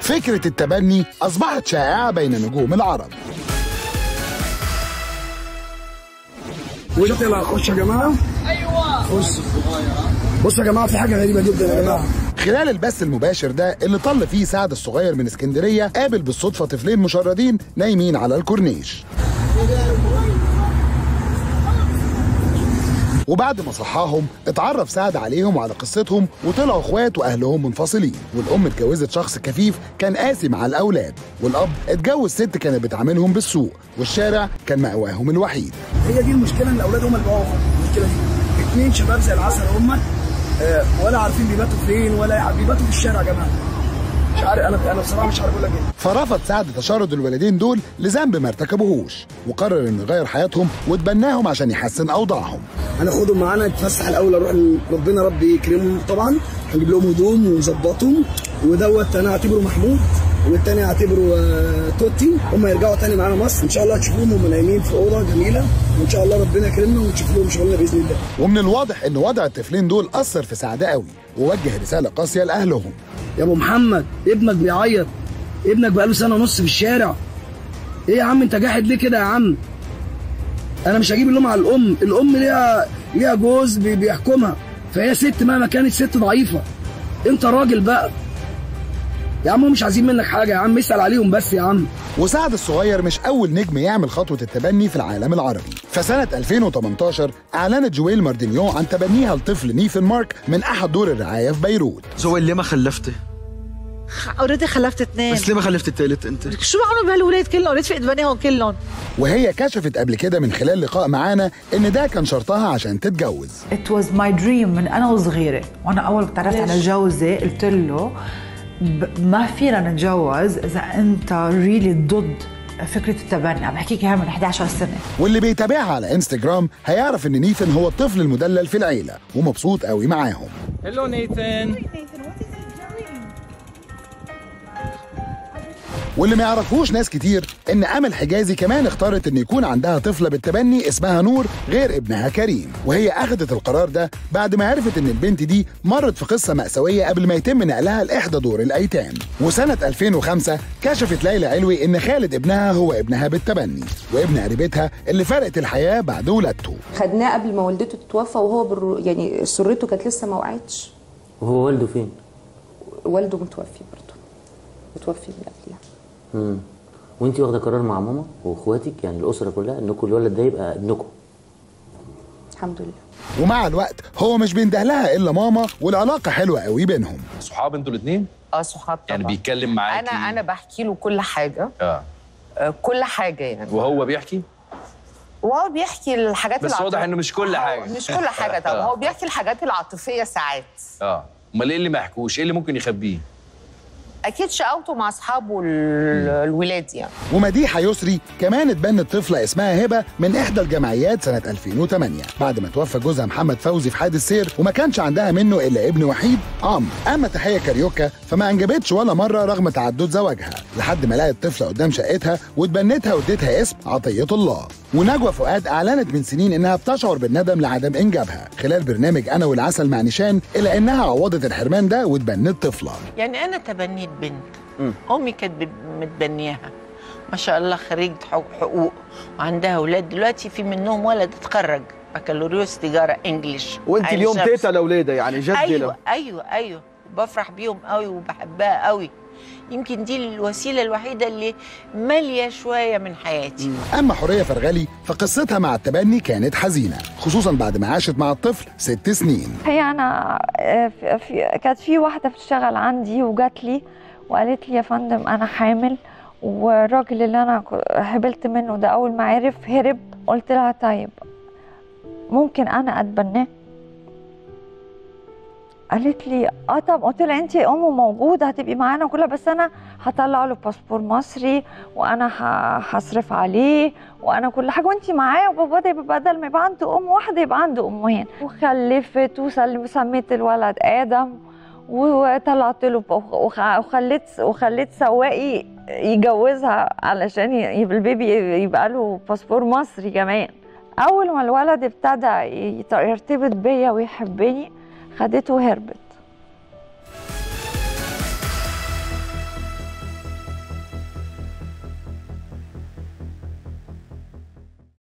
فكرة التبني أصبحت شائعة بين نجوم العرب وانت لا خش يا جماعه ايوه خش بصوا يا جماعه في حاجه غريبه جدا يا جماعه خلال البث المباشر ده اللي طل فيه سعد الصغير من اسكندرية قابل بالصدفة طفلين مشردين نايمين على الكورنيش وبعد ما صحاهم اتعرف سعد عليهم وعلى قصتهم وطلعوا اخوات واهلهم منفصلين والام اتجوزت شخص كفيف كان قاسي مع الاولاد والاب اتجوز ست كانت بتعاملهم بالسوء والشارع كان مأواهم الوحيد هي دي المشكله ان الاولاد هم اللي بقوا المشكله دي اتنين شباب زي العسل هم آه، ولا عارفين بيباتوا فين ولا بيباتوا في الشارع يا جماعه مش عارف انا انا بصراحه مش عارف اقول لك ايه فرفض سعد تشرد الولدين دول لذنب ما ارتكبوهوش وقرر انه يغير حياتهم وتبناهم عشان يحسن اوضاعهم هناخدهم معانا نتفسح الاول اروح ل- ربنا ربي يكرمهم طبعا هنجيب لهم هدوم ونظبطهم ودوت انا هعتبره محمود والتاني هعتبره آه، توتي هم يرجعوا تاني معانا مصر ان شاء الله تشوفوهم هم نايمين في اوضه جميله وان شاء الله ربنا يكرمنا ونشوف لهم شغلنا باذن الله ومن الواضح ان وضع الطفلين دول اثر في سعد قوي ووجه رساله قاسيه لاهلهم يا ابو محمد ابنك بيعيط ابنك بقاله سنه ونص في الشارع ايه يا عم انت جاحد ليه كده يا عم انا مش هجيب اللوم على الام الام ليها ليها جوز بي- بيحكمها فهي ست مهما كانت ست ضعيفه انت راجل بقى يا عم هم مش عايزين منك حاجه يا عم اسال عليهم بس يا عم وسعد الصغير مش أول نجم يعمل خطوة التبني في العالم العربي فسنة 2018 أعلنت جويل ماردينيو عن تبنيها لطفل نيفن مارك من أحد دور الرعاية في بيروت زويل ليه ما خلفتي؟ اوريدي خلفت اثنين بس ليه ما خلفتي التالت انت؟ شو بعملوا بهالولاد كلهم؟ رفقت بنيهم كلهم وهي كشفت قبل كده من خلال لقاء معانا إن ده كان شرطها عشان تتجوز It was my dream من انا وصغيره وانا اول ما تعرفت على جوزي قلت له ب- ما فينا نتجوز اذا انت ريلي ضد فكره التبني عم بحكيك اياها من 11 سنه واللي بيتابعها على انستجرام هيعرف إن نيفن هو الطفل المدلل في العيلة ومبسوط قوي معاهم Hello, Nathan. واللي ما يعرفوش ناس كتير ان امل حجازي كمان اختارت ان يكون عندها طفله بالتبني اسمها نور غير ابنها كريم وهي اخذت القرار ده بعد ما عرفت ان البنت دي مرت في قصه ماساويه قبل ما يتم نقلها لاحدى دور الايتام وسنه 2005 كشفت ليلى علوي ان خالد ابنها هو ابنها بالتبني وابن قريبتها اللي فرقت الحياه بعد ولادته خدناه قبل ما والدته تتوفى وهو بالرو... يعني سرته كانت لسه ما وقعتش وهو والده فين؟ والده متوفي برضه متوفي من قبلها امم وانت واخده قرار مع ماما واخواتك يعني الاسره كلها انكم الولد ده يبقى ابنكم الحمد لله ومع الوقت هو مش بينده لها الا ماما والعلاقه حلوه قوي بينهم صحاب انتوا الاثنين؟ اه صحاب يعني طبعا. بيتكلم معاكي انا انا بحكي له كل حاجه اه آه، كل حاجه يعني وهو بيحكي؟ وهو بيحكي الحاجات بس العاطفية. واضح انه مش كل حاجه مش كل حاجه طبعا هو بيحكي الحاجات العاطفيه ساعات اه امال ايه اللي ما يحكوش؟ ايه اللي ممكن يخبيه؟ اكيد شقاوته مع اصحابه ال- الولاد يعني ومديحة يسري كمان اتبنت طفلة اسمها هبة من إحدى الجمعيات سنة 2008 بعد ما توفى جوزها محمد فوزي في حادث سير وما كانش عندها منه إلا ابن وحيد عمرو أما تحية كاريوكا فما أنجبتش ولا مرة رغم تعدد زواجها لحد ما لقت طفلة قدام شقتها واتبنتها واديتها اسم عطية الله ونجوى فؤاد أعلنت من سنين إنها بتشعر بالندم لعدم إنجابها خلال برنامج أنا والعسل مع نيشان إلا إنها عوضت الحرمان ده واتبنت طفلة يعني انا تبنيت بنت امي كانت بت- متبنياها ما شاء الله خريجة حق- حقوق وعندها اولاد دلوقتي في منهم ولد اتخرج بكالوريوس تجاره انجلش وانت عين اليوم شمس. تيتا لاولادها يعني جد ايوه له ايوه ايوه بفرح بيهم قوي وبحبها قوي يمكن دي الوسيله الوحيده اللي ماليه شويه من حياتي أما حورية فرغلي فقصتها مع التبني كانت حزينة خصوصا بعد ما عاشت مع الطفل ست سنين هي انا آه، في في- كانت في واحده بتشتغل عندي وجات لي وقالت لي يا فندم انا حامل والراجل اللي انا ك- حبلت منه ده اول ما عرف هرب قلت لها طيب ممكن انا اتبناه قالت لي اه طب قلت لها انت امه موجوده هتبقي معانا كلها بس انا هطلع له باسبور مصري وانا ه- هصرف عليه وانا كل حاجه وانت معاه وبابا ده يبقى بدل ما يبقى عنده ام واحده يبقى عنده امين وخلفت وسل- وسميت الولد ادم وطلعت له ب- وخ- وخليت وخليت سواقي يجوزها علشان ي- يبقى البيبي يبقى له باسبور مصري كمان اول ما الولد ابتدى يت- يرتبط بيا ويحبني خدته وهربت